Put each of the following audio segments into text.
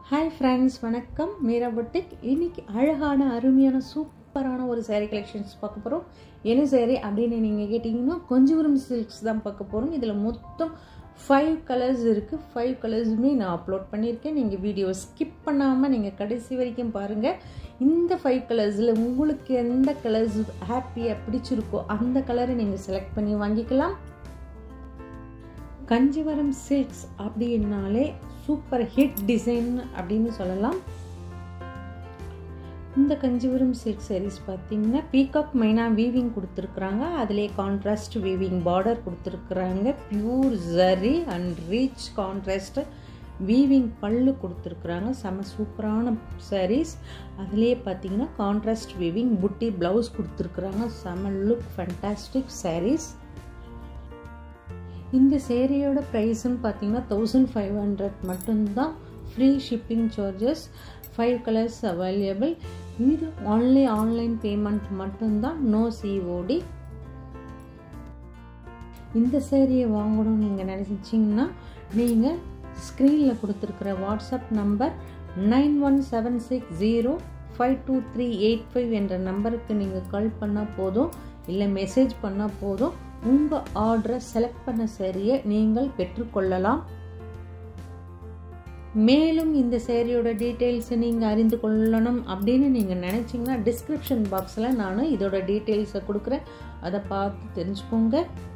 hi friends வணக்கம் Meera boutique இன்னைக்கு அழகான அருமையான சூப்பரான ஒரு saree கலெக்ஷன்ஸ் பார்க்க போகிறோம் என்ன saree அப்படின்னு நீங்கள் கேட்டிங்கன்னா கொஞ்சபுரம் சில்க்ஸ் தான் பார்க்க போகிறோம் இதில் மொத்தம் ஃபைவ் கலர்ஸ் இருக்குது ஃபைவ் கலர்ஸுமே நான் அப்லோட் பண்ணியிருக்கேன் நீங்கள் வீடியோ ஸ்கிப் பண்ணாமல் நீங்கள் கடைசி வரைக்கும் பாருங்கள் இந்த ஃபைவ் கலர்ஸில் உங்களுக்கு எந்த கலர்ஸ் ஹாப்பியாக பிடிச்சிருக்கோ அந்த கலரை நீங்கள் செலக்ட் பண்ணி வாங்கிக்கலாம் கஞ்சிவரம் சில்க்ஸ் அப்படின்னாலே சூப்பர் ஹிட் டிசைன் அப்படின்னு சொல்லலாம் இந்த கஞ்சிவரம் சில்க் சாரீஸ் பார்த்தீங்கன்னா பீகாக் மைனா வீவிங் கொடுத்துருக்குறாங்க அதிலே கான்ட்ராஸ்ட் வீவிங் பார்டர் கொடுத்துருக்குறாங்க pure zari and rich contrast weaving pallu கொடுத்துருக்குறாங்க செம சூப்பரான சாரீஸ் அதிலே பார்த்தீங்கன்னா கான்ட்ராஸ்ட் வீவிங் புட்டி ப்ளவுஸ் கொடுத்துருக்குறாங்க செம லுக் ஃபண்டாஸ்டிக் சாரீஸ் இந்த சேரீயோட ப்ரைஸுன்னு பார்த்தீங்கன்னா தௌசண்ட் ஃபைவ் ஹண்ட்ரட் மட்டும்தான் free shipping charges five colours available இது ஒன்லி ஆன்லைன் பேமெண்ட் மட்டும்தான் நோ சிஓடி இந்த சேரீயை வாங்கணும்னு நீங்கள் நினச்சிங்கன்னா நீங்கள் ஸ்க்ரீனில் கொடுத்துருக்குற WhatsApp number nine one seven six zero five two three eight five என்ற நம்பருக்கு நீங்கள் கால் பண்ணால் போதும் இல்லை மெசேஜ் பண்ணால் போதும் உங்கள் ஆர்டரை செலக்ட் பண்ண சரியை நீங்கள் பெற்றுக்கொள்ளலாம் மேலும் இந்த சேரீயோட டீட்டெயில்ஸை நீங்கள் அறிந்து கொள்ளணும் அப்படின்னு நீங்கள் நினச்சிங்கன்னா டிஸ்கிரிப்ஷன் பாக்ஸில் நான் இதோட டீட்டெயில்ஸை கொடுக்குறேன் அதை பார்த்து தெரிஞ்சுக்கோங்க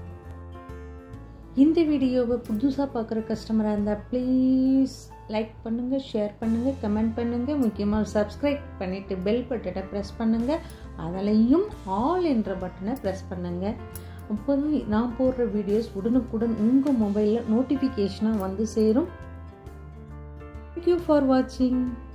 இந்த வீடியோவை புதுசாக பார்க்குற கஸ்டமராக இருந்தால் ப்ளீஸ் லைக் பண்ணுங்கள் ஷேர் பண்ணுங்கள் கமெண்ட் பண்ணுங்கள் முக்கியமாக சப்ஸ்கிரைப் பண்ணிவிட்டு பெல் பட்டனை ப்ரெஸ் பண்ணுங்கள் அதிலையும் ஆல் என்ற பட்டனை ப்ரெஸ் பண்ணுங்கள் அப்போதான் நான் போடுற வீடியோஸ் உடனுக்குடன் உங்கள் மொபைலில் நோட்டிஃபிகேஷனாக வந்து சேரும் தேங்க்யூ ஃபார் வாட்சிங்